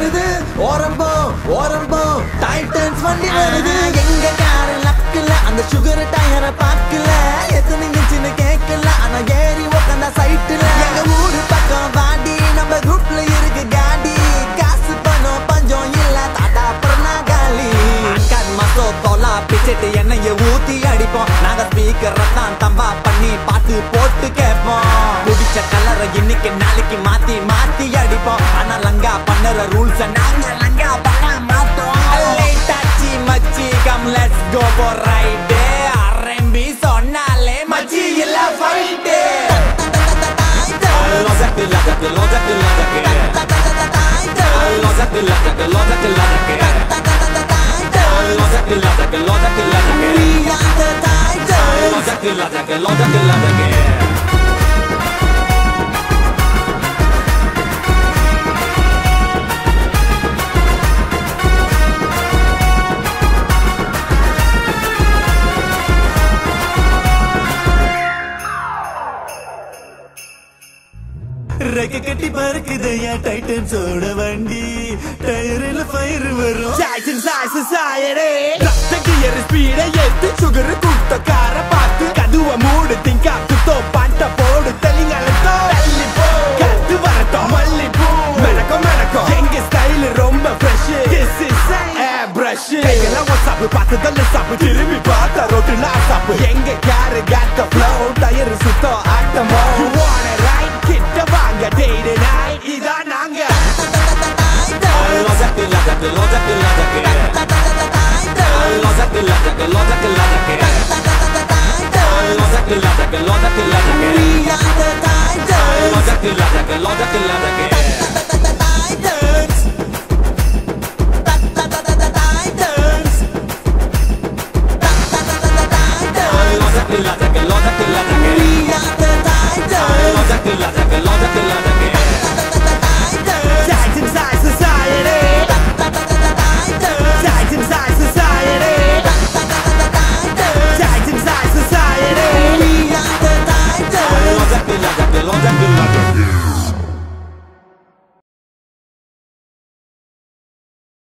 வருது ஓரம்போ ஓரம்போ டைட்டன்ஸ் வண்டி வருது எங்க கார லக்குல அந்த சுகர் டயரை பார்க்கல எத்தனை இன்ச்சுன்னு கேட்கல ஆனா ஏறி உட்காந்தா சைட்டுல எங்க ஊரு பக்கம் வாடி நம்ம குரூப்ல இருக்கு காடி காசு பணம் பஞ்சம் இல்ல தாத்தா பர்ணா காலி அங்கன் மசோ தோலா பிச்சிட்டு எண்ணெய ஊத்தி அடிப்போம் நாங்க ஸ்பீக்கர் தான் தம்பா பண்ணி பாட்டு போட்டு கேட்போம் குடிச்ச கலரை இன்னைக்கு நாளைக்கு மாத்தி மாத்தி அடிப்போம் ஆனா லங்கா பண்ணுற ரூல்ஸ் நாங்க லங்கா பண்ண மாட்டோம் லேட் ஆச்சு மச்சி come let's go for right RMP சொன்னாலே மச்சி இல்ல ஃபைட் லோஜக்கு லஜக்கு லோஜக்கு லஜக்கு லோஜக்கு லஜக்கு லோஜக்கு லஜக்கு லோஜக்கு லஜக்கு லோஜக்கு லஜக்கு லோஜக்கு லஜக்கு லோஜக்கு லஜக்கு ரெக்க கட்டி பறக்குது என் டைட்டன்ஸோட வண்டி டயரில் ஃபயர் வரும் Titan size society ரத்த கியர் ஸ்பீட ஏத்து சுகர் குட்ட கார பார்த்து கதுவ மூடு திங்கா குத்தோ பாட்ட போடு தெளிங்கலத்தோ தள்ளி போ கத்து வரட்டும் மல்லி பூ மெனக்கும் மெனக்கும் எங்க ஸ்டைல் ரொம்ப fresh this is air brush கையெல்லாம் வாட்ஸ்அப் பார்த்ததல்ல சாப்பு திரும்பி பார்த்தா ரோட்டுல